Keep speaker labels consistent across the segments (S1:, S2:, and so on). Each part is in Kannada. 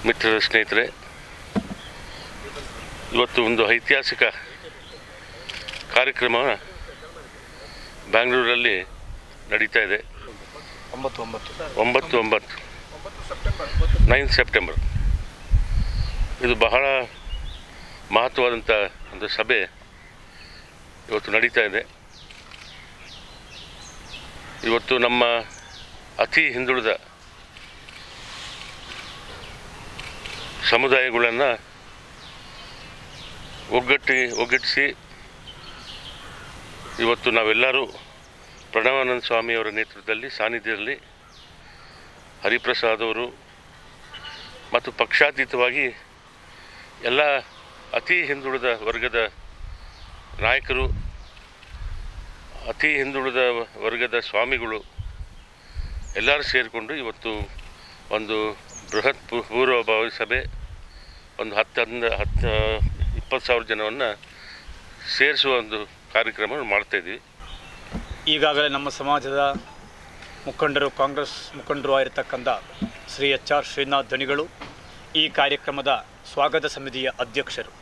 S1: ಮಿತ್ರರ ಸ್ನೇಹಿತರೆ ಇವತ್ತು ಒಂದು ಐತಿಹಾಸಿಕ ಕಾರ್ಯಕ್ರಮ ಬ್ಯಾಂಗ್ಳೂರಲ್ಲಿ ನಡೀತಾ ಇದೆ
S2: ಒಂಬತ್ತು ಒಂಬತ್ತು
S1: ಒಂಬತ್ತು ಒಂಬತ್ತು ನೈನ್ ಸೆಪ್ಟೆಂಬರ್ ಇದು ಬಹಳ ಮಹತ್ವವಾದಂಥ ಒಂದು ಸಭೆ ಇವತ್ತು ನಡೀತಾ ಇದೆ ಇವತ್ತು ನಮ್ಮ ಅತಿ ಹಿಂದುಳಿದ ಸಮುದಾಯಗಳನ್ನು ಒಗ್ಗಟ್ಟಿ ಒಗ್ಗಟ್ಟಿಸಿ ಇವತ್ತು ನಾವೆಲ್ಲರೂ ಪ್ರಣವಾನಂದ ಸ್ವಾಮಿಯವರ ನೇತೃತ್ವದಲ್ಲಿ ಸಾನ್ನಿಧ್ಯದಲ್ಲಿ ಹರಿಪ್ರಸಾದ್ ಅವರು ಮತ್ತು ಪಕ್ಷಾತೀತವಾಗಿ ಎಲ್ಲ ಅತಿ ಹಿಂದುಳಿದ ವರ್ಗದ ನಾಯಕರು ಅತಿ ಹಿಂದುಳಿದ ವರ್ಗದ ಸ್ವಾಮಿಗಳು ಎಲ್ಲರೂ ಸೇರಿಕೊಂಡು ಇವತ್ತು ಒಂದು ಬೃಹತ್ ಪೂ- ಪೂರ್ವಭಾವಿ ಸಭೆ ಒಂದು ಹತ್ತು ಹನ್ನ ಹತ್ತು ಇಪ್ಪತ್ತು ಸಾವಿರ ಜನವನ್ನು ಸೇರಿಸುವ ಒಂದು ಕಾರ್ಯಕ್ರಮ ಮಾಡ್ತಾಯಿದ್ವಿ
S2: ಈಗಾಗಲೇ ನಮ್ಮ ಸಮಾಜದ ಮುಖಂಡರು ಕಾಂಗ್ರೆಸ್ ಮುಖಂಡರು ಆಗಿರ್ತಕ್ಕಂಥ ಶ್ರೀ ಎಚ್ ಆರ್ ಶ್ರೀನಾಥ್ ಧನಿಗಳು ಈ ಕಾರ್ಯಕ್ರಮದ ಸ್ವಾಗತ ಸಮಿತಿಯ ಅಧ್ಯಕ್ಷರು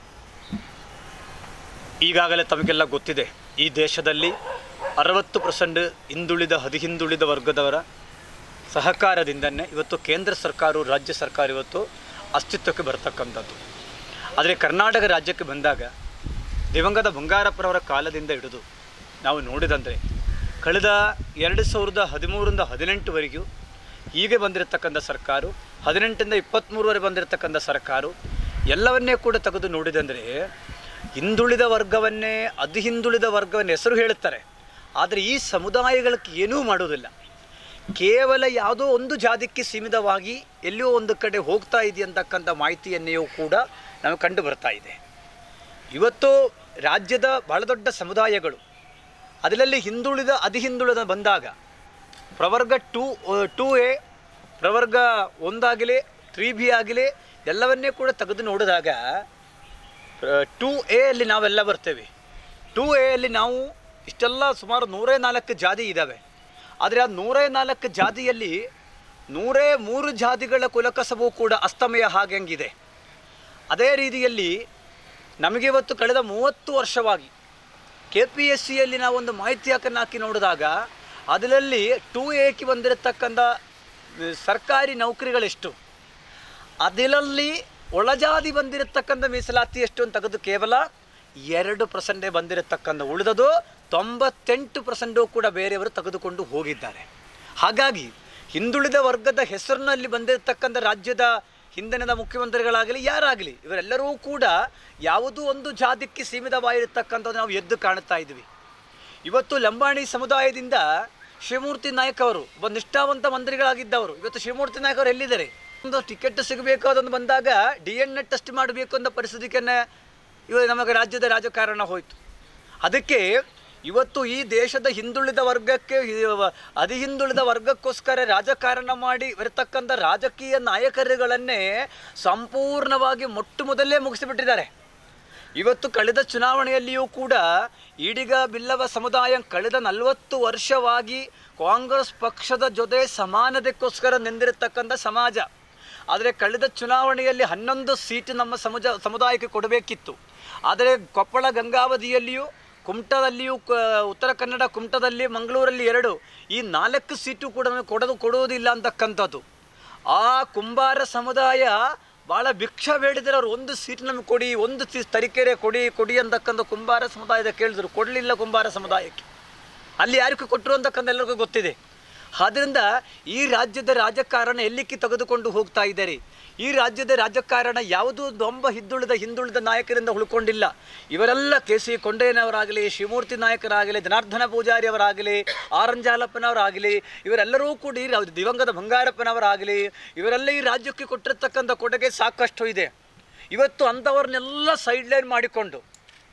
S2: ಈಗಾಗಲೇ ತಮಗೆಲ್ಲ ಗೊತ್ತಿದೆ ಈ ದೇಶದಲ್ಲಿ ಅರವತ್ತು ಪರ್ಸೆಂಟ್ ಹಿಂದುಳಿದ ಹದಿಹಿಂದುಳಿದ ವರ್ಗದವರ ಸಹಕಾರದಿಂದನೇ ಇವತ್ತು ಕೇಂದ್ರ ಸರ್ಕಾರವು ರಾಜ್ಯ ಸರ್ಕಾರ ಇವತ್ತು ಅಸ್ತಿತ್ವಕ್ಕೆ ಬರ್ತಕ್ಕಂಥದ್ದು ಆದರೆ ಕರ್ನಾಟಕ ರಾಜ್ಯಕ್ಕೆ ಬಂದಾಗ ದಿವಂಗತ ಬಂಗಾರಪ್ಪರವರ ಕಾಲದಿಂದ ಹಿಡಿದು ನಾವು ನೋಡಿದಂದರೆ ಕಳೆದ ಎರಡು ಸಾವಿರದ ಹದಿಮೂರರಿಂದ ಹದಿನೆಂಟುವರೆಗೂ ಹೀಗೆ ಬಂದಿರತಕ್ಕಂಥ ಸರ್ಕಾರ ಹದಿನೆಂಟರಿಂದ ಇಪ್ಪತ್ತ್ಮೂರವರೆಗೆ ಬಂದಿರತಕ್ಕಂಥ ಸರ್ಕಾರ ಎಲ್ಲವನ್ನೇ ಕೂಡ ತೆಗೆದು ನೋಡಿದಂದರೆ ಹಿಂದುಳಿದ ವರ್ಗವನ್ನೇ ಅತಿ ಹಿಂದುಳಿದ ವರ್ಗವನ್ನ ಹೆಸರು ಹೇಳುತ್ತಾರೆ ಆದರೆ ಈ ಸಮುದಾಯಗಳಿಗೆ ಏನೂ ಮಾಡೋದಿಲ್ಲ ಕೇವಲ ಯಾವುದೋ ಒಂದು ಜಾತಿಗೆ ಸೀಮಿತವಾಗಿ ಎಲ್ಲಿಯೋ ಒಂದು ಕಡೆ ಹೋಗ್ತಾ ಇದೆ ಅಂತಕ್ಕಂಥ ಮಾಹಿತಿಯನ್ನೆಯೂ ಕೂಡ ನಮಗೆ ಕಂಡು ಬರ್ತಾ ಇದೆ ಇವತ್ತು ರಾಜ್ಯದ ಬಹಳ ದೊಡ್ಡ ಸಮುದಾಯಗಳು ಅದರಲ್ಲಿ ಹಿಂದುಳಿದ ಅತಿ ಹಿಂದುಳಿದ ಬಂದಾಗ ಪ್ರವರ್ಗ ಟೂ ಟೂ ಎ ಪ್ರವರ್ಗ ಒಂದಾಗಲಿ ತ್ರೀ ಬಿ ಆಗಲಿ ಎಲ್ಲವನ್ನೇ ಕೂಡ ತೆಗೆದು ನೋಡಿದಾಗ ಟೂ ಎ ಅಲ್ಲಿ ನಾವೆಲ್ಲ ಬರ್ತೇವೆ ಟೂ ಎ ಅಲ್ಲಿ ನಾವು ಇಷ್ಟೆಲ್ಲ ಸುಮಾರು ನೂರೇ ನಾಲ್ಕು ಜಾತಿ ಇದ್ದಾವೆ ಆದರೆ ಆ ನೂರೇ ನಾಲ್ಕು ಜಾತಿಯಲ್ಲಿ ನೂರೇ ಮೂರು ಜಾತಿಗಳ ಕುಲಕಸಬು ಕೂಡ ಅಸ್ತಮಯ ಹಾಗಂಗಿದೆ ಅದೇ ರೀತಿಯಲ್ಲಿ ನಮಗೆ ಇವತ್ತು ಕಳೆದ ಮೂವತ್ತು ವರ್ಷವಾಗಿ ಕೆ ಪಿ ಎಸ್ ಸಿಯಲ್ಲಿ ನಾವು ಒಂದು ಮಾಹಿತಿ ಹಾಕನ್ನು ಹಾಕಿ ನೋಡಿದಾಗ ಅದರಲ್ಲಿ ಟೂ ಎಕ್ಕೆ ಬಂದಿರತಕ್ಕಂಥ ಅಹ್, ಸರ್ಕಾರಿ ನೌಕರಿಗಳೆಷ್ಟು ಅದರಲ್ಲಿ ಒಳಜಾತಿ ಬಂದಿರತಕ್ಕಂಥ ಮೀಸಲಾತಿ ಎಷ್ಟು ಅಂತ ತೆಗೆದು ಕೇವಲ ಎರಡು ಪರ್ಸೆಂಟೇ ಬಂದಿರತಕ್ಕಂಥ ಉಳಿದದು ತೊಂಬತ್ತೆಂಟು ಪರ್ಸೆಂಟು ಕೂಡ ಬೇರೆಯವರು ತೆಗೆದುಕೊಂಡು ಹೋಗಿದ್ದಾರೆ ಹಾಗಾಗಿ ಹಿಂದುಳಿದ ವರ್ಗದ ಹೆಸರಿನಲ್ಲಿ ಬಂದಿರತಕ್ಕಂಥ ರಾಜ್ಯದ ಹಿಂದಿನದ ಮುಖ್ಯಮಂತ್ರಿಗಳಾಗಲಿ ಯಾರಾಗಲಿ ಇವರೆಲ್ಲರೂ ಕೂಡ ಯಾವುದೋ ಒಂದು ಜಾತಿಗೆ ಸೀಮಿತವಾಗಿರತಕ್ಕಂಥದ್ದು ನಾವು ಎದ್ದು ಕಾಣುತ್ತಾ ಇದ್ವಿ ಇವತ್ತು ಲಂಬಾಣಿ ಸಮುದಾಯದಿಂದ ಶಿವಮೂರ್ತಿ ನಾಯಕ್ ಅವರು ಒಬ್ಬ ನಿಷ್ಠಾವಂತ ಮಂತ್ರಿಗಳಾಗಿದ್ದವರು ಇವತ್ತು ಶಿವಮೂರ್ತಿ ನಾಯಕ್ ಅವರು ಎಲ್ಲಿದ್ದಾರೆ ಒಂದು ಟಿಕೆಟ್ ಸಿಗಬೇಕು ಅದೊಂದು ಬಂದಾಗ ಡಿ ಎನ್ ಎ ಟೆಸ್ಟ್ ಮಾಡಬೇಕು ಅನ್ನೋ ಪರಿಸ್ಥಿತಿಗೆ ಇವಾಗ ನಮಗೆ ರಾಜ್ಯದ ರಾಜಕಾರಣ ಹೋಯಿತು ಅದಕ್ಕೆ ಇವತ್ತು ಈ ದೇಶದ ಹಿಂದುಳಿದ ವರ್ಗಕ್ಕೆ ಹಿ- ಅತಿ ಹಿಂದುಳಿದ ವರ್ಗಕ್ಕೋಸ್ಕರ ರಾಜಕಾರಣ ಮಾಡಿ ಬರತಕ್ಕಂಥ ರಾಜಕೀಯ ನಾಯಕರುಗಳನ್ನೇ ಸಂಪೂರ್ಣವಾಗಿ ಮೊಟ್ಟ ಮೊದಲೇ ಮುಗಿಸಿಬಿಟ್ಟಿದ್ದಾರೆ ಇವತ್ತು ಕಳೆದ ಚುನಾವಣೆಯಲ್ಲಿಯೂ ಕೂಡ ಈಡಿಗ ಬಿಲ್ಲವ ಸಮುದಾಯ ಕಳೆದ ನಲವತ್ತು ವರ್ಷವಾಗಿ ಕಾಂಗ್ರೆಸ್ ಪಕ್ಷದ ಜೊತೆ ಸಮಾನತೆಗೋಸ್ಕರ ನಿಂದಿರತಕ್ಕಂಥ ಸಮಾಜ ಆದರೆ ಕಳೆದ ಚುನಾವಣೆಯಲ್ಲಿ ಹನ್ನೊಂದು ಸೀಟು ನಮ್ಮ ಸಮುಜ ಸಮುದಾಯಕ್ಕೆ ಕೊಡಬೇಕಿತ್ತು ಆದರೆ ಕೊಪ್ಪಳ ಗಂಗಾವಧಿಯಲ್ಲಿಯೂ ಕುಮಟದಲ್ಲಿಯೂ ಕ- ಉತ್ತರ ಕನ್ನಡ ಕುಮಟದಲ್ಲಿ ಮಂಗಳೂರಲ್ಲಿ ಎರಡು ಈ ನಾಲ್ಕು ಸೀಟು ಕೂಡ ನಮಗೆ ಕೊಡೋದು ಕೊಡುವುದಿಲ್ಲ ಅಂತಕ್ಕಂಥದ್ದು ಆ ಕುಂಬಾರ ಸಮುದಾಯ ಭಾಳ ಭಿಕ್ಷ ಬೇಡಿದರೆ ಅವ್ರು ಒಂದು ಸೀಟ್ ನಮಗೆ ಕೊಡಿ ಒಂದು ಸಿ ತರೀಕೆರೆ ಕೊಡಿ ಕೊಡಿ ಅಂತಕ್ಕಂಥ ಕುಂಬಾರ ಸಮುದಾಯದ ಕೇಳಿದ್ರು ಕೊಡಲಿಲ್ಲ ಕುಂಬಾರ ಸಮುದಾಯಕ್ಕೆ ಅಲ್ಲಿ ಯಾರಿಗೂ ಕೊಟ್ಟರು ಅಂತಕ್ಕಂಥ ಎಲ್ಲರಿಗೂ ಗೊತ್ತಿದೆ ಆದ್ದರಿಂದ ಈ ರಾಜ್ಯದ ರಾಜಕಾರಣ ಎಲ್ಲಿಕ್ಕೆ ತೆಗೆದುಕೊಂಡು ಹೋಗ್ತಾ ಇದ್ದಾರೆ ಈ ರಾಜ್ಯದ ರಾಜಕಾರಣ ಯಾವುದೂ ದೊಂಬ ಹಿಂದುಳಿದ ಹಿಂದುಳಿದ ನಾಯಕರಿಂದ ಉಳ್ಕೊಂಡಿಲ್ಲ ಇವರೆಲ್ಲ ಕೆ ಸಿ ಕೊಂಡಯ್ಯನವರಾಗಲಿ ಶಿವಮೂರ್ತಿ ನಾಯಕರಾಗಲಿ ಜನಾರ್ದನ ಪೂಜಾರಿ ಅವರಾಗಲಿ ಆರಂಜಾಲಪ್ಪನವರಾಗಲಿ ಇವರೆಲ್ಲರೂ ಕೂಡ ಈ ರಾ- ದಿವಂಗತ ಬಂಗಾರಪ್ಪನವರಾಗಲಿ ಇವರೆಲ್ಲ ಈ ರಾಜ್ಯಕ್ಕೆ ಕೊಟ್ಟಿರ್ತಕ್ಕಂಥ ಕೊಡುಗೆ ಸಾಕಷ್ಟು ಇದೆ ಇವತ್ತು ಅಂಥವ್ರನ್ನೆಲ್ಲ ಸೈಡ್ಲೈನ್ ಮಾಡಿಕೊಂಡು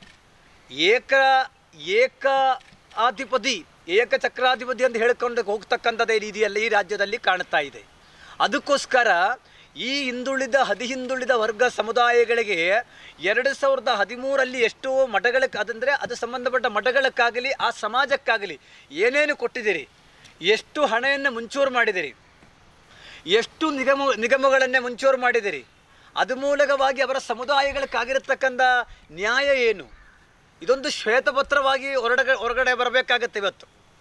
S2: ಏಕ ಏಕ ಆಧಿಪತಿ ಏಕಚಕ್ರಾಧಿಪತಿ ಅಂತ ಹೇಳ್ಕೊಂಡು ಹೋಗ್ತಕ್ಕಂಥದ್ದೇ ರೀತಿಯಲ್ಲಿ ಈ ರಾಜ್ಯದಲ್ಲಿ ಕಾಣ್ತಾ ಇದೆ ಅದಕ್ಕೋಸ್ಕರ ಈ ಹಿಂದುಳಿದ ಹದಿ ಹಿಂದುಳಿದ ವರ್ಗ ಸಮುದಾಯಗಳಿಗೆ ಎರಡು ಸಾವಿರದ ಹದಿಮೂರಲ್ಲಿ ಎಷ್ಟೋ ಮಠಗಳಕ್ಕೆ ಅದಂದರೆ ಅದು ಸಂಬಂಧಪಟ್ಟ ಮಠಗಳಕ್ಕಾಗಲಿ ಆ ಸಮಾಜಕ್ಕಾಗಲಿ ಏನೇನು ಕೊಟ್ಟಿದ್ದೀರಿ ಎಷ್ಟು ಹಣವನ್ನು ಮುಂಚೂರು ಮಾಡಿದಿರಿ ಎಷ್ಟು ನಿಗಮ ನಿಗಮಗಳನ್ನೇ ಮುಂಚೂರು ಮಾಡಿದಿರಿ ಅದು ಮೂಲಕವಾಗಿ ಅವರ ಸಮುದಾಯಗಳಕ್ಕಾಗಿರತಕ್ಕಂಥ ನ್ಯಾಯ ಏನು ಇದೊಂದು ಶ್ವೇತಪತ್ರವಾಗಿ ಹೊರಗಡೆ ಹೊರಗಡೆ ಬರಬೇಕಾಗತ್ತೆ ಇವತ್ತು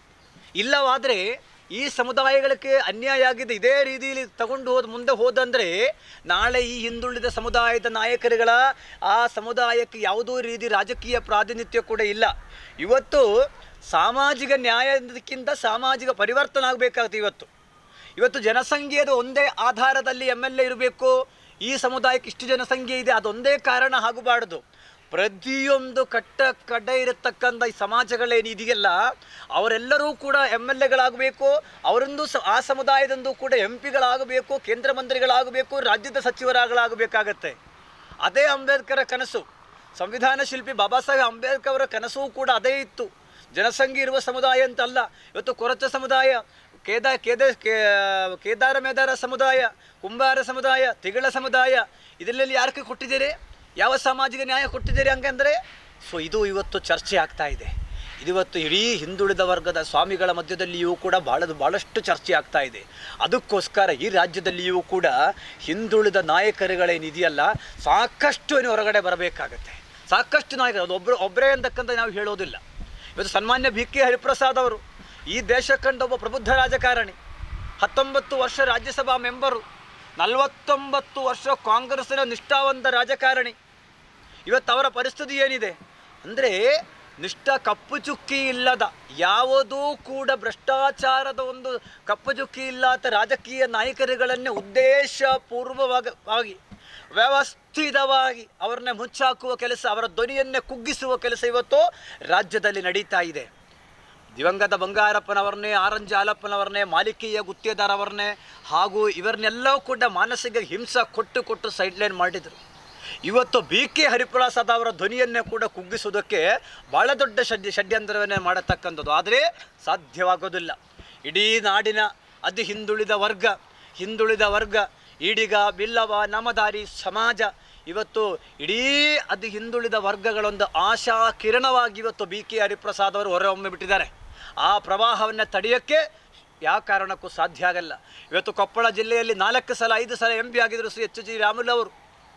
S2: ಇಲ್ಲವಾದರೆ ಈ ಸಮುದಾಯಗಳಿಗೆ ಅನ್ಯಾಯ ಆಗಿದೆ ಇದೇ ರೀತಿಯಲ್ಲಿ ತಗೊಂಡು ಹೋದ ಮುಂದೆ ಹೋದಂದರೆ ನಾಳೆ ಈ ಹಿಂದುಳಿದ ಸಮುದಾಯದ ನಾಯಕರುಗಳ ಆ ಸಮುದಾಯಕ್ಕೆ ಯಾವುದೋ ರೀತಿ ರಾಜಕೀಯ ಪ್ರಾತಿನಿಧ್ಯ ಕೂಡ ಇಲ್ಲ ಇವತ್ತು ಸಾಮಾಜಿಕ ನ್ಯಾಯದಕ್ಕಿಂತ ಸಾಮಾಜಿಕ ಪರಿವರ್ತನೆ ಆಗಬೇಕಾಗುತ್ತೆ ಇವತ್ತು ಇವತ್ತು ಜನಸಂಖ್ಯೆಯದು ಒಂದೇ ಆಧಾರದಲ್ಲಿ ಎಮ್ ಎಲ್ ಎ ಇರಬೇಕು ಈ ಸಮುದಾಯಕ್ಕೆ ಇಷ್ಟು ಜನಸಂಖ್ಯೆ ಇದೆ ಅದೊಂದೇ ಕಾರಣ ಆಗಬಾರ್ದು ಪ್ರತಿಯೊಂದು ಕಟ್ಟ ಕಡ್ಡ ಇರತಕ್ಕಂಥ ಈ ಸಮಾಜಗಳೇನಿದೆಯಲ್ಲ ಅವರೆಲ್ಲರೂ ಕೂಡ ಎಮ್ ಎಲ್ ಎಗಳಾಗಬೇಕು ಅವರೊಂದು ಸ ಆ ಸಮುದಾಯದೊಂದು ಕೂಡ ಎಂ ಪಿಗಳಾಗಬೇಕು ಕೇಂದ್ರ ಮಂತ್ರಿಗಳಾಗಬೇಕು ರಾಜ್ಯದ ಸಚಿವರಾಗಲಾಗಬೇಕಾಗತ್ತೆ ಅದೇ ಅಂಬೇಡ್ಕರ ಕನಸು ಸಂವಿಧಾನ ಶಿಲ್ಪಿ ಬಾಬಾ ಸಾಹೇಬ್ ಅಂಬೇಡ್ಕರ್ ಅವರ ಕನಸು ಕೂಡ ಅದೇ ಇತ್ತು ಜನಸಂಖ್ಯೆ ಇರುವ ಸಮುದಾಯ ಅಂತಲ್ಲ ಇವತ್ತು ಕೊರಚ ಸಮುದಾಯ ಕೇದ ಕೇದ ಕೇ- ಕೇದಾರ ಮೇದಾರ ಸಮುದಾಯ ಕುಂಬಾರ ಸಮುದಾಯ ತಿಗಳ ಸಮುದಾಯ ಇದರಲ್ಲಿ ಯಾರಕ್ಕೆ ಕೊಟ್ಟಿದ್ದೀರಿ ಯಾವ ಸಾಮಾಜಿಕ ನ್ಯಾಯ ಕೊಟ್ಟಿದ್ದೀರಿ ಹಂಗಂದರೆ ಸೊ ಇದು ಇವತ್ತು ಚರ್ಚೆ ಆಗ್ತಾ ಇದೆ ಇದಿವತ್ತು ಇಡೀ ಹಿಂದುಳಿದ ವರ್ಗದ ಸ್ವಾಮಿಗಳ ಮಧ್ಯದಲ್ಲಿಯೂ ಕೂಡ ಭಾಳ ಭಾಳಷ್ಟು ಚರ್ಚೆ ಆಗ್ತಾ ಇದೆ ಅದಕ್ಕೋಸ್ಕರ ಈ ರಾಜ್ಯದಲ್ಲಿಯೂ ಕೂಡ ಹಿಂದುಳಿದ ನಾಯಕರುಗಳೇನಿದೆಯಲ್ಲ ಸಾಕಷ್ಟು ಏನು ಹೊರಗಡೆ ಬರಬೇಕಾಗತ್ತೆ ಸಾಕಷ್ಟು ನಾಯಕರು ಅದು ಒಬ್ಬರು ಒಬ್ಬರೇ ಅಂತಕ್ಕಂಥ ನಾವು ಹೇಳೋದಿಲ್ಲ ಇವತ್ತು ಸನ್ಮಾನ್ಯ ಬಿ ಕೆ ಹರಿಪ್ರಸಾದ್ ಅವರು ಈ ದೇಶ ಕಂಡ ಒಬ್ಬ ಪ್ರಬುದ್ಧ ರಾಜಕಾರಣಿ ಹತ್ತೊಂಬತ್ತು ವರ್ಷ ರಾಜ್ಯಸಭಾ ಮೆಂಬರು ನಲವತ್ತೊಂಬತ್ತು ವರ್ಷ ಕಾಂಗ್ರೆಸ್ಸಿನ ನಿಷ್ಠಾವಂತ ರಾಜಕಾರಣಿ ಇವತ್ತು ಅವರ ಪರಿಸ್ಥಿತಿ ಏನಿದೆ ಅಂದರೆ ನಿಷ್ಠ ಕಪ್ಪು ಚುಕ್ಕಿ ಇಲ್ಲದ ಯಾವುದೂ ಕೂಡ ಭ್ರಷ್ಟಾಚಾರದ ಒಂದು ಕಪ್ಪು ಚುಕ್ಕಿ ಇಲ್ಲದ ರಾಜಕೀಯ ನಾಯಕರುಗಳನ್ನೇ ಉದ್ದೇಶಪೂರ್ವವಾಗಿ ವ್ಯವಸ್ಥಿತವಾಗಿ ಅವರನ್ನ ಮುಚ್ಚಾಕುವ ಕೆಲಸ ಅವರ ಧ್ವನಿಯನ್ನೇ ಕುಗ್ಗಿಸುವ ಕೆಲಸ ಇವತ್ತು ರಾಜ್ಯದಲ್ಲಿ ನಡೀತಾ ಇದೆ ದಿವಂಗತ ಬಂಗಾರಪ್ಪನವರನ್ನೇ ಆರಂಜ ಹಾಲಪ್ಪನವರನ್ನೇ ಮಾಲಿಕೀಯ ಗುತ್ತೇದಾರ್ ಅವರನ್ನೇ ಹಾಗೂ ಇವರನ್ನೆಲ್ಲವೂ ಕೂಡ ಮಾನಸಿಕ ಹಿಂಸೆ ಕೊಟ್ಟು ಕೊಟ್ಟು ಸೈಡ್ಲೈನ್ ಮಾಡಿದರು ಇವತ್ತು ಬಿ ಕೆ ಹರಿಪ್ರಸಾದ್ ಅವರ ಧ್ವನಿಯನ್ನೇ ಕೂಡ ಕುಗ್ಗಿಸುವುದಕ್ಕೆ ಭಾಳ ದೊಡ್ಡ ಷಡ್ಯ ಷಡ್ಯಂತ್ರವನ್ನೇ ಮಾಡತಕ್ಕಂಥದ್ದು ಆದರೆ ಸಾಧ್ಯವಾಗೋದಿಲ್ಲ ಇಡೀ ನಾಡಿನ ಅತಿ ಹಿಂದುಳಿದ ವರ್ಗ ಹಿಂದುಳಿದ ವರ್ಗ ಈಡಿಗ ಬಿಲ್ಲವ ನಮದಾರಿ ಸಮಾಜ ಇವತ್ತು ಇಡೀ ಅತಿ ಹಿಂದುಳಿದ ವರ್ಗಗಳೊಂದು ಆಶಾ ಕಿರಣವಾಗಿ ಇವತ್ತು ಬಿ ಕೆ ಹರಿಪ್ರಸಾದ್ ಅವರು ಹೊರಹೊಮ್ಮೆ ಬಿಟ್ಟಿದ್ದಾರೆ ಆ ಪ್ರವಾಹವನ್ನು ತಡೆಯೋಕ್ಕೆ ಯಾವ ಕಾರಣಕ್ಕೂ ಸಾಧ್ಯ ಆಗಲ್ಲ ಇವತ್ತು ಕೊಪ್ಪಳ ಜಿಲ್ಲೆಯಲ್ಲಿ ನಾಲ್ಕು ಸಲ ಐದು ಸಲ ಎಂ ಪಿ ಆಗಿದ್ದರು ಶ್ರೀ ಎಚ್ ಜಿ ರಾಮುಲು ಅವರು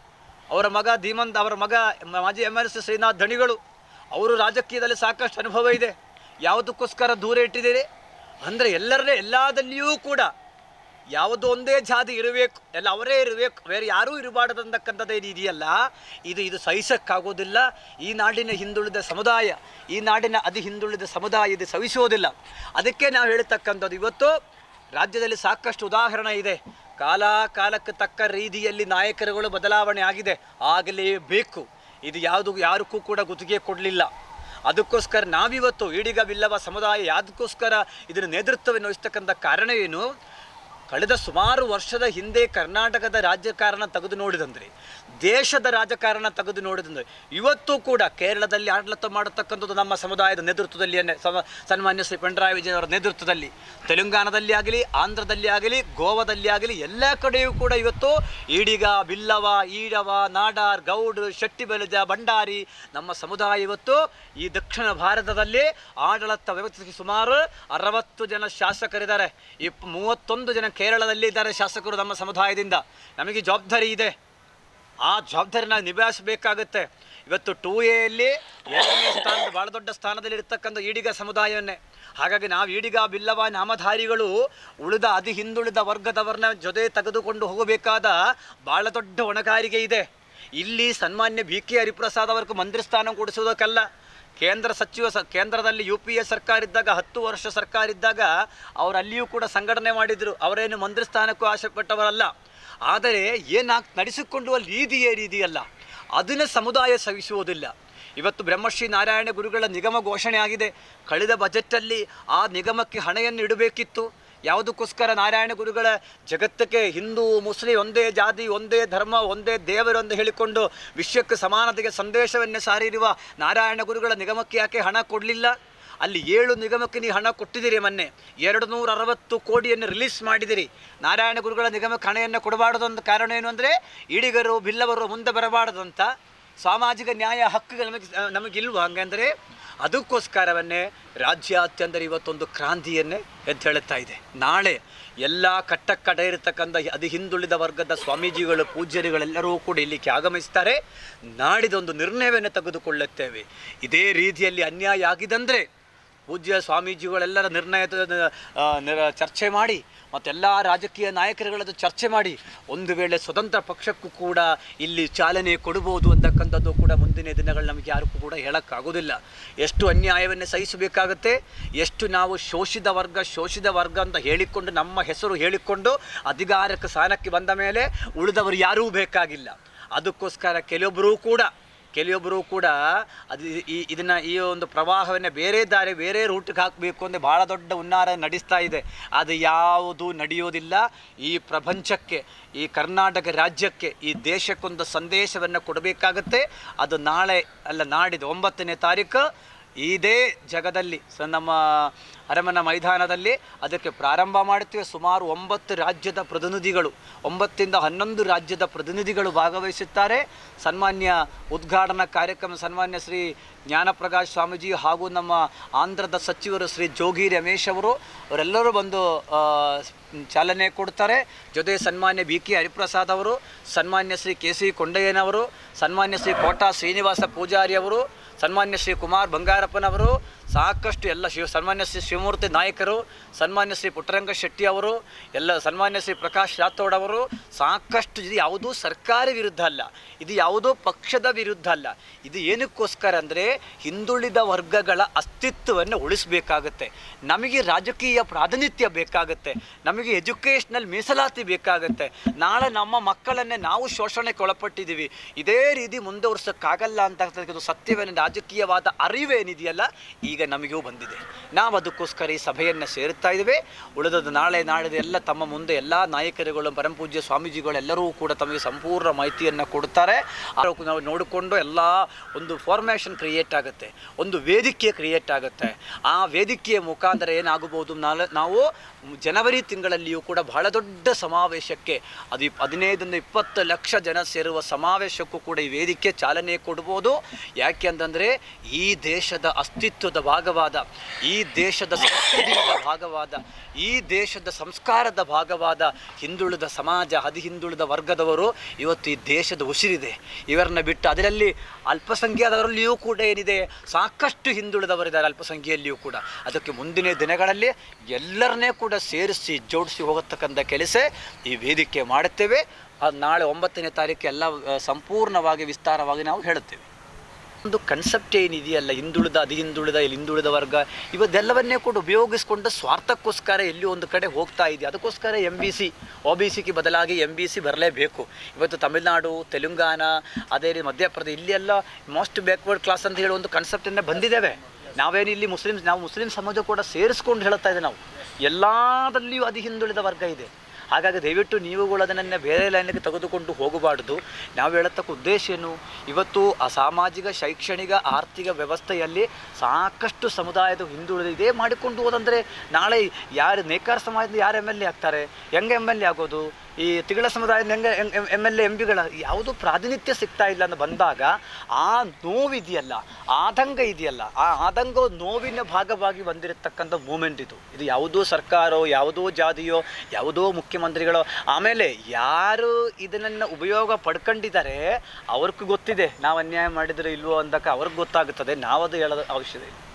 S2: ಅವರ ಮಗ ಧೀಮಂತ್ ಅವರ ಮಗ ಮಾಜಿ ಎಮ್ ಎಲ್ ಸಿ ಶ್ರೀನಾಥ್ ಧಣಿಗಳು ಅವರು ರಾಜಕೀಯದಲ್ಲಿ ಸಾಕಷ್ಟು ಅನುಭವ ಇದೆ ಯಾವುದಕ್ಕೋಸ್ಕರ ದೂರ ಇಟ್ಟಿದ್ದೀರಿ ಅಂದರೆ ಎಲ್ಲರೇ ಎಲ್ಲದಲ್ಲಿಯೂ ಕೂಡ ಯಾವುದೋ ಒಂದೇ ಜಾತಿ ಇರಬೇಕು ಎಲ್ಲ ಅವರೇ ಇರಬೇಕು ಬೇರೆ ಯಾರೂ ಇರಬಾರ್ದಂತಕ್ಕಂಥದ್ದೇನು ಇದೆಯಲ್ಲ ಇದು ಇದು ಸಹಿಸಕ್ಕಾಗೋದಿಲ್ಲ ಈ ನಾಡಿನ ಹಿಂದುಳಿದ ಸಮುದಾಯ ಈ ನಾಡಿನ ಅತಿ ಹಿಂದುಳಿದ ಸಮುದಾಯ ಇದು ಸಹಿಸೋದಿಲ್ಲ ಅದಕ್ಕೆ ನಾವು ಹೇಳ್ತಕ್ಕಂಥದ್ದು ಇವತ್ತು ರಾಜ್ಯದಲ್ಲಿ ಸಾಕಷ್ಟು ಉದಾಹರಣೆ ಇದೆ ಕಾಲ ಕಾಲಕ್ಕೆ ತಕ್ಕ ರೀತಿಯಲ್ಲಿ ನಾಯಕರುಗಳು ಬದಲಾವಣೆ ಆಗಿದೆ ಆಗಲೇಬೇಕು ಇದು ಯಾವುದು ಯಾರಕ್ಕೂ ಕೂಡ ಗುತ್ತಿಗೆ ಕೊಡಲಿಲ್ಲ ಅದಕ್ಕೋಸ್ಕರ ನಾವಿವತ್ತು ಈಡಿಗ ಬಿಲ್ಲವ ಸಮುದಾಯ ಯಾವುದಕ್ಕೋಸ್ಕರ ಇದರ ನೇತೃತ್ವವನ್ನು ವಹಿಸ್ತಕ್ಕಂಥ ಕಾರಣ ಏನು ಕಳೆದ ಸುಮಾರು ವರ್ಷದ ಹಿಂದೆ ಕರ್ನಾಟಕದ ರಾಜಕಾರಣ ತೆಗೆದು ನೋಡಿದಂದರೆ ದೇಶದ ರಾಜಕಾರಣ ತೆಗೆದು ನೋಡಿದಂದರೆ ಇವತ್ತು ಕೂಡ ಕೇರಳದಲ್ಲಿ ಆಡಳಿತ ಮಾಡತಕ್ಕಂಥದ್ದು ನಮ್ಮ ಸಮುದಾಯದ ನೇತೃತ್ವದಲ್ಲಿಯೇ ಸಮ ಸನ್ಮಾನ್ಯ ಶ್ರೀ ಪಿಣರಾಯಿ ವಿಜಯನ್ ಅವರ ನೇತೃತ್ವದಲ್ಲಿ ತೆಲಂಗಾಣದಲ್ಲಿ ಆಗಲಿ ಆಂಧ್ರದಲ್ಲಿ ಆಗಲಿ ಗೋವಾದಲ್ಲಿ ಆಗಲಿ ಎಲ್ಲ ಕಡೆಯೂ ಕೂಡ ಇವತ್ತು ಈಡಿಗ ಬಿಲ್ಲವ ಈಡವ ನಾಡಾರ್ ಗೌಡ್ ಶೆಟ್ಟಿಬೆಲಜ ಭಂಡಾರಿ ನಮ್ಮ ಸಮುದಾಯ ಇವತ್ತು ಈ ದಕ್ಷಿಣ ಭಾರತದಲ್ಲಿ ಆಡಳಿತ ವ್ಯವಸ್ಥೆಗೆ ಸುಮಾರು ಅರವತ್ತು ಜನ ಶಾಸಕರಿದ್ದಾರೆ ಇಪ್ ಮೂವತ್ತೊಂದು ಜನ ಕೇರಳದಲ್ಲಿ ಇದ್ದಾರೆ ಶಾಸಕರು ನಮ್ಮ ಸಮುದಾಯದಿಂದ ನಮಗೆ ಜವಾಬ್ದಾರಿ ಇದೆ ಆ ಜವಾಬ್ದಾರಿನ ನಿಭಾಯಿಸಬೇಕಾಗುತ್ತೆ ಇವತ್ತು ಟೂ ಎಲ್ಲಿ ಎರಡನೇ ಸ್ಥಾನದ ಭಾಳ ದೊಡ್ಡ ಸ್ಥಾನದಲ್ಲಿ ಇರ್ತಕ್ಕಂಥ ಈಡಿಗ ಸಮುದಾಯವನ್ನೇ ಹಾಗಾಗಿ ನಾವು ಈಡಿಗ ಬಿಲ್ಲವ ನಾಮಧಾರಿಗಳು ಉಳಿದ ಅತಿ ಹಿಂದುಳಿದ ವರ್ಗದವರನ್ನ ಜೊತೆ ತೆಗೆದುಕೊಂಡು ಹೋಗಬೇಕಾದ ಭಾಳ ದೊಡ್ಡ ಹೊಣೆಗಾರಿಕೆ ಇದೆ ಇಲ್ಲಿ ಸನ್ಮಾನ್ಯ ಬಿ ಕೆ ಹರಿಪ್ರಸಾದ್ ಅವರಿಗೆ ಮಂತ್ರಿ ಸ್ಥಾನ ಕೊಡಿಸುವುದಕ್ಕಲ್ಲ ಕೇಂದ್ರ ಸಚಿವ ಸ ಕೇಂದ್ರದಲ್ಲಿ ಯು ಪಿ ಎ ಸರ್ಕಾರ ಇದ್ದಾಗ ಹತ್ತು ವರ್ಷ ಸರ್ಕಾರ ಇದ್ದಾಗ ಅವರು ಅಲ್ಲಿಯೂ ಕೂಡ ಸಂಘಟನೆ ಮಾಡಿದರು ಅವರೇನು ಮಂತ್ರಿ ಸ್ಥಾನಕ್ಕೂ ಆಸೆ ಪಟ್ಟವರಲ್ಲ ಆದರೆ ಏನಾಗ್ ನಡೆಸಿಕೊಂಡು ಅಲ್ಲಿ ರೀತಿ ಏನಿದೆಯಲ್ಲ ಅದನ್ನು ಸಮುದಾಯ ಸಹಿಸುವುದಿಲ್ಲ ಇವತ್ತು ಬ್ರಹ್ಮಶ್ರೀ ನಾರಾಯಣ ಗುರುಗಳ ನಿಗಮ ಘೋಷಣೆ ಆಗಿದೆ ಕಳೆದ ಬಜೆಟಲ್ಲಿ ಆ ನಿಗಮಕ್ಕೆ ಹಣೆಯನ್ನು ಇಡಬೇಕಿತ್ತು ಯಾವುದಕ್ಕೋಸ್ಕರ ನಾರಾಯಣ ಗುರುಗಳ ಜಗತ್ತಕ್ಕೆ ಹಿಂದೂ ಮುಸ್ಲಿಂ ಒಂದೇ ಜಾತಿ ಒಂದೇ ಧರ್ಮ ಒಂದೇ ದೇವರು ಎಂದು ಹೇಳಿಕೊಂಡು ವಿಶ್ವಕ್ಕೆ ಸಮಾನತೆಗೆ ಸಂದೇಶವನ್ನೇ ಸಾರಿರುವ ನಾರಾಯಣ ಗುರುಗಳ ನಿಗಮಕ್ಕೆ ಯಾಕೆ ಹಣ ಕೊಡಲಿಲ್ಲ ಅಲ್ಲಿ ಏಳು ನಿಗಮಕ್ಕೆ ನೀವು ಹಣ ಕೊಟ್ಟಿದ್ದೀರಿ ಮೊನ್ನೆ ಎರಡು ನೂರ ಅರವತ್ತು ಕೋಟಿಯನ್ನು ರಿಲೀಸ್ ಮಾಡಿದಿರಿ ನಾರಾಯಣ ಗುರುಗಳ ನಿಗಮಕ್ಕೆ ಹಣೆಯನ್ನು ಕೊಡಬಾರ್ದು ಅಂತ ಕಾರಣ ಏನು ಅಂದರೆ ಈಡಿಗರು ಬಿಲ್ಲವರು ಮುಂದೆ ಬರಬಾರ್ದು ಅಂತ ಸಾಮಾಜಿಕ ನ್ಯಾಯ ಹಕ್ಕುಗಳು ನಮಗೆ ನಮಗಿಲ್ವಾ ಹಂಗಂದರೆ ಅದಕ್ಕೋಸ್ಕರವನ್ನೇ ರಾಜ್ಯಾದ್ಯಂತ ಇವತ್ತೊಂದು ಕ್ರಾಂತಿಯನ್ನೇ ಎದ್ದೇಳುತ್ತಾ ಇದೆ ನಾಳೆ ಎಲ್ಲ ಕಟ್ಟ ಕಡೆ ಇರತಕ್ಕಂಥ ಅದು ಹಿಂದುಳಿದ ವರ್ಗದ ಸ್ವಾಮೀಜಿಗಳು ಪೂಜ್ಯರುಗಳೆಲ್ಲರೂ ಕೂಡ ಇಲ್ಲಿಗೆ ಆಗಮಿಸ್ತಾರೆ ನಾಡಿದೊಂದು ನಿರ್ಣಯವನ್ನು ತೆಗೆದುಕೊಳ್ಳುತ್ತೇವೆ ಇದೇ ರೀತಿಯಲ್ಲಿ ಅನ್ಯಾಯ ಆಗಿದಂದರೆ ಪೂಜ್ಯ ಸ್ವಾಮೀಜಿಗಳೆಲ್ಲರ ನಿರ್ಣಯದ ಆ, ನಿರ- ಚರ್ಚೆ ಮಾಡಿ ಮತ್ತೆಲ್ಲ ರಾಜಕೀಯ ನಾಯಕರುಗಳದ್ದು ಚರ್ಚೆ ಮಾಡಿ ಒಂದು ವೇಳೆ ಸ್ವತಂತ್ರ ಪಕ್ಷಕ್ಕೂ ಕೂಡ ಇಲ್ಲಿ ಚಾಲನೆ ಕೊಡ್ಬೋದು ಅಂತಕ್ಕಂಥದ್ದು ಕೂಡ ಮುಂದಿನ ದಿನಗಳು ನಮಗೆ ಯಾರಿಗೂ ಕೂಡ ಹೇಳೋಕ್ಕಾಗೋದಿಲ್ಲ ಎಷ್ಟು ಅನ್ಯಾಯವನ್ನು ಸಹಿಸಬೇಕಾಗತ್ತೆ ಎಷ್ಟು ನಾವು ಶೋಷಿತ ವರ್ಗ ಶೋಷಿತ ವರ್ಗ ಅಂತ ಹೇಳಿಕೊಂಡು ನಮ್ಮ ಹೆಸರು ಹೇಳಿಕೊಂಡು ಅಧಿಕಾರಕ್ಕೆ ಸ್ಥಾನಕ್ಕೆ ಬಂದ ಮೇಲೆ ಉಳಿದವರು ಯಾರೂ ಬೇಕಾಗಿಲ್ಲ ಅದಕ್ಕೋಸ್ಕರ ಕೆಲವೊಬ್ಬರೂ ಕೂಡ ಕೆಲವೊಬ್ಬರು ಕೂಡ ಅದು ಈ ಇದನ್ನು ಈ ಒಂದು ಪ್ರವಾಹವನ್ನು ಬೇರೆ ದಾರಿ ಬೇರೆ ರೂಟಿಗೆ ಹಾಕಬೇಕು ಅಂದರೆ ಭಾಳ ದೊಡ್ಡ ಹುನ್ನಾರ ನಡೆಸ್ತಾ ಇದೆ ಅದು ಯಾವುದು ನಡೆಯೋದಿಲ್ಲ ಈ ಪ್ರಪಂಚಕ್ಕೆ ಈ ಕರ್ನಾಟಕ ರಾಜ್ಯಕ್ಕೆ ಈ ದೇಶಕ್ಕೊಂದು ಸಂದೇಶವನ್ನು ಕೊಡಬೇಕಾಗತ್ತೆ ಅದು ನಾಳೆ ಅಲ್ಲ ನಾಡಿದ್ದು ಒಂಬತ್ತನೇ ತಾರೀಕು ಇದೇ ಜಗದಲ್ಲಿ ಸ ನಮ್ಮ ಅರಮನೆ ಮೈದಾನದಲ್ಲಿ ಅದಕ್ಕೆ ಪ್ರಾರಂಭ ಮಾಡುತ್ತೇವೆ ಸುಮಾರು ಒಂಬತ್ತು ರಾಜ್ಯದ ಪ್ರತಿನಿಧಿಗಳು ಒಂಬತ್ತಿಂದ ಹನ್ನೊಂದು ರಾಜ್ಯದ ಪ್ರತಿನಿಧಿಗಳು ಭಾಗವಹಿಸುತ್ತಾರೆ ಸನ್ಮಾನ್ಯ ಉದ್ಘಾಟನಾ ಕಾರ್ಯಕ್ರಮ ಸನ್ಮಾನ್ಯ ಶ್ರೀ ಜ್ಞಾನಪ್ರಕಾಶ್ ಸ್ವಾಮೀಜಿ ಹಾಗೂ ನಮ್ಮ ಆಂಧ್ರದ ಸಚಿವರು ಶ್ರೀ ಜೋಗಿ ರಮೇಶ್ ಅವರು ಅವರೆಲ್ಲರೂ ಬಂದು ಆ, ಚಾಲನೆ ಕೊಡ್ತಾರೆ ಜೊತೆ ಸನ್ಮಾನ್ಯ ಬಿ ಕೆ ಹರಿಪ್ರಸಾದ್ ಅವರು ಸನ್ಮಾನ್ಯ ಶ್ರೀ ಕೆ ಸಿ ಕೊಂಡಯ್ಯನವರು ಸನ್ಮಾನ್ಯ ಶ್ರೀ ಕೋಟಾ ಶ್ರೀನಿವಾಸ ಪೂಜಾರಿ ಅವರು ಸನ್ಮಾನ್ಯ ಶ್ರೀ ಕುಮಾರ್ ಬಂಗಾರಪ್ಪನವರು ಸಾಕಷ್ಟು ಎಲ್ಲ ಶಿವ ಸನ್ಮಾನ್ಯ ಶ್ರೀ ಶಿವಮೂರ್ತಿ ನಾಯಕರು ಸನ್ಮಾನ್ಯ ಶ್ರೀ ಪುಟ್ಟರಂಗ ಶೆಟ್ಟಿ ಅವರು ಎಲ್ಲ ಸನ್ಮಾನ್ಯ ಶ್ರೀ ಪ್ರಕಾಶ್ ರಾಥೋಡ್ ಅವರು ಸಾಕಷ್ಟು ಇದು ಯಾವುದೂ ಸರ್ಕಾರಿ ವಿರುದ್ಧ ಅಲ್ಲ ಇದು ಯಾವುದೋ ಪಕ್ಷದ ವಿರುದ್ಧ ಅಲ್ಲ ಇದು ಏನಕ್ಕೋಸ್ಕರ ಅಂದರೆ ಹಿಂದುಳಿದ ವರ್ಗಗಳ ಅಸ್ತಿತ್ವವನ್ನು ಉಳಿಸಬೇಕಾಗತ್ತೆ ನಮಗೆ ರಾಜಕೀಯ ಪ್ರಾತಿನಿಧ್ಯ ಬೇಕಾಗುತ್ತೆ ನಮಗೆ ಎಜುಕೇಷ್ನಲ್ ಮೀಸಲಾತಿ ಬೇಕಾಗುತ್ತೆ ನಾಳೆ ನಮ್ಮ ಮಕ್ಕಳನ್ನೇ ನಾವು ಶೋಷಣೆಗೆ ಒಳಪಟ್ಟಿದ್ದೀವಿ ಇದೇ ರೀತಿ ಮುಂದುವರ್ಸೋಕ್ಕಾಗಲ್ಲ ಅಂತ ಸತ್ಯವೇನ ರಾಜಕೀಯವಾದ ಅರಿವೇನಿದೆಯಲ್ಲ ಈಗ ನಮಗೂ ಬಂದಿದೆ ನಾವು ಅದಕ್ಕೋಸ್ಕರ ಈ ಸಭೆಯನ್ನು ಸೇರುತ್ತಾ ಇದ್ದೇವೆ ಉಳಿದದ್ದು ನಾಳೆ ನಾಡಿದ್ದು ಎಲ್ಲ ತಮ್ಮ ಮುಂದೆ ಎಲ್ಲ ನಾಯಕರುಗಳು ಪರಮಪೂಜ್ಯ ಸ್ವಾಮೀಜಿಗಳು ಎಲ್ಲರೂ ಕೂಡ ತಮಗೆ ಸಂಪೂರ್ಣ ಮಾಹಿತಿಯನ್ನು ಕೊಡ್ತಾರೆ ಅದಕ್ಕೂ ನಾವು ನೋಡಿಕೊಂಡು ಎಲ್ಲ ಒಂದು ಫಾರ್ಮೇಷನ್ ಕ್ರಿಯೇಟ್ ಆಗುತ್ತೆ ಒಂದು ವೇದಿಕೆ ಕ್ರಿಯೇಟ್ ಆಗುತ್ತೆ ಆ ವೇದಿಕೆಯ ಮುಖಾಂತರ ಏನಾಗಬಹುದು ನಾಳೆ ನಾವು ಜನವರಿ ತಿಂಗಳಲ್ಲಿಯೂ ಕೂಡ ಬಹಳ ದೊಡ್ಡ ಸಮಾವೇಶಕ್ಕೆ ಅದು ಇಪ್- ಹದಿನೈದರಿಂದ ಇಪ್ಪತ್ತು ಲಕ್ಷ ಜನ ಸೇರುವ ಸಮಾವೇಶಕ್ಕೂ ಕೂಡ ಈ ವೇದಿಕೆ ಚಾಲನೆ ಕೊಡ್ಬೋದು ಯಾಕೆ ಅಂತಂದರೆ ಈ ದೇಶದ ಅಸ್ತಿತ್ವದ ಭಾಗವಾದ ಈ ದೇಶದ ಸಂಸ್ಕೃತಿಯ ಭಾಗವಾದ ಈ ದೇಶದ ಸಂಸ್ಕಾರದ ಭಾಗವಾದ ಹಿಂದುಳಿದ ಸಮಾಜ ಅತಿ ಹಿಂದುಳಿದ ವರ್ಗದವರು ಇವತ್ತು ಈ ದೇಶದ ಉಸಿರಿದೆ ಇವರನ್ನ ಬಿಟ್ಟು ಅದರಲ್ಲಿ ಅಲ್ಪಸಂಖ್ಯಾತರಲ್ಲಿಯೂ ಕೂಡ ಏನಿದೆ ಸಾಕಷ್ಟು ಹಿಂದುಳಿದವರಿದ್ದಾರೆ ಅಲ್ಪಸಂಖ್ಯೆಯಲ್ಲಿಯೂ ಕೂಡ ಅದಕ್ಕೆ ಮುಂದಿನ ದಿನಗಳಲ್ಲಿ ಎಲ್ಲರನ್ನೇ ಕೂಡ ಸೇರಿಸಿ ಜೋಡಿಸಿ ಹೋಗತಕ್ಕಂಥ ಕೆಲಸ ಈ ವೇದಿಕೆ ಮಾಡುತ್ತೇವೆ ಅದು ನಾಳೆ ಒಂಬತ್ತನೇ ತಾರೀಕು ಎಲ್ಲ ಆ, ಸಂಪೂರ್ಣವಾಗಿ ವಿಸ್ತಾರವಾಗಿ ನಾವು ಹೇಳುತ್ತೇವೆ ಒಂದು ಕನ್ಸೆಪ್ಟ್ ಏನಿದೆಯಲ್ಲ ಹಿಂದುಳಿದ ಅದಿ ಹಿಂದುಳಿದ ಇಲ್ಲಿ ಹಿಂದುಳಿದ ವರ್ಗ ಇವದ್ದೆಲ್ಲವನ್ನೇ ಕೂಡ ಉಪಯೋಗಿಸ್ಕೊಂಡು ಸ್ವಾರ್ಥಕ್ಕೋಸ್ಕರ ಎಲ್ಲಿ ಒಂದು ಕಡೆ ಹೋಗ್ತಾ ಇದೆ ಅದಕ್ಕೋಸ್ಕರ M B C O B ಸಿಗೆ ಬದಲಾಗಿ ಎಮ್ ಬಿ ಸಿ ಬರಲೇಬೇಕು ಇವತ್ತು ತಮಿಳುನಾಡು ತೆಲಂಗಾಣ ಅದೇ ರೀತಿ ಮಧ್ಯಪ್ರದೇಶ ಇಲ್ಲಿ ಎಲ್ಲ ಮೋಸ್ಟ್ ಬ್ಯಾಕ್ವರ್ಡ್ ಕ್ಲಾಸ್ ಅಂತ ಹೇಳಿ ಒಂದು ಕನ್ಸೆಪ್ಟನ್ನೇ ಬಂದಿದ್ದೇವೆ ನಾವೇನು ಇಲ್ಲಿ ಮುಸ್ಲಿಮ್ಸ್ ನಾವು ಮುಸ್ಲಿಂ ಸಮಾಜ ಕೂಡ ಸೇರಿಸ್ಕೊಂಡು ಹೇಳ್ತಾ ಇದೆ ನಾವು ಎಲ್ಲದಲ್ಲಿಯೂ ಅತಿ ಹಿಂದುಳಿದ ವರ್ಗ ಇದೆ ಹಾಗಾಗಿ ದಯವಿಟ್ಟು ನೀವುಗಳು ಅದನ್ನು ಬೇರೆ ಲೈನಿಗೆ ತೆಗೆದುಕೊಂಡು ಹೋಗಬಾರ್ದು ನಾವು ಹೇಳತಕ್ಕ ಉದ್ದೇಶ ಏನು ಇವತ್ತು ಆ ಸಾಮಾಜಿಕ ಶೈಕ್ಷಣಿಕ ಆರ್ಥಿಕ ವ್ಯವಸ್ಥೆಯಲ್ಲಿ ಸಾಕಷ್ಟು ಸಮುದಾಯದ ಹಿಂದುಳಿದಿದೆ ಮಾಡಿಕೊಂಡು ಹೋದಂದರೆ ನಾಳೆ ಯಾರು ನೇಕಾರ ಸಮಾಜದಿಂದ ಯಾರು ಎಮ್ ಎಲ್ ಎ ಆಗ್ತಾರೆ ಹೆಂಗೆ ಎಮ್ ಎಲ್ ಎ ಆಗೋದು ಈ ತಿಗಳ ಸಮುದಾಯದ ಹೆಂಗೆ ಎಮ್ ಎಲ್ ಎ ಎಂ ಪಿಗಳ ಯಾವುದು ಪ್ರಾತಿನಿಧ್ಯ ಸಿಗ್ತಾ ಇಲ್ಲ ಅಂತ ಬಂದಾಗ ಆ ನೋವಿದೆಯಲ್ಲ ಆತಂಕ ಇದೆಯಲ್ಲ ಆ ಆತಂಕ ನೋವಿನ ಭಾಗವಾಗಿ ಬಂದಿರತಕ್ಕಂಥ ಮೂಮೆಂಟ್ ಇದು ಇದು ಯಾವುದೋ ಸರ್ಕಾರವೋ ಯಾವುದೋ ಜಾತಿಯೋ ಯಾವುದೋ ಮುಖ್ಯಮಂತ್ರಿಗಳೋ ಆಮೇಲೆ ಯಾರು ಇದನ್ನು ಉಪಯೋಗ ಪಡ್ಕೊಂಡಿದ್ದಾರೆ ಅವ್ರಿಗೂ ಗೊತ್ತಿದೆ ನಾವು ಅನ್ಯಾಯ ಮಾಡಿದರೆ ಇಲ್ವೋ ಅಂದಕ್ಕೆ ಅವ್ರಿಗೆ ಗೊತ್ತಾಗುತ್ತದೆ ನಾವದು ಹೇಳೋದು ಅವಶ್ಯಕ ಇಲ್ಲ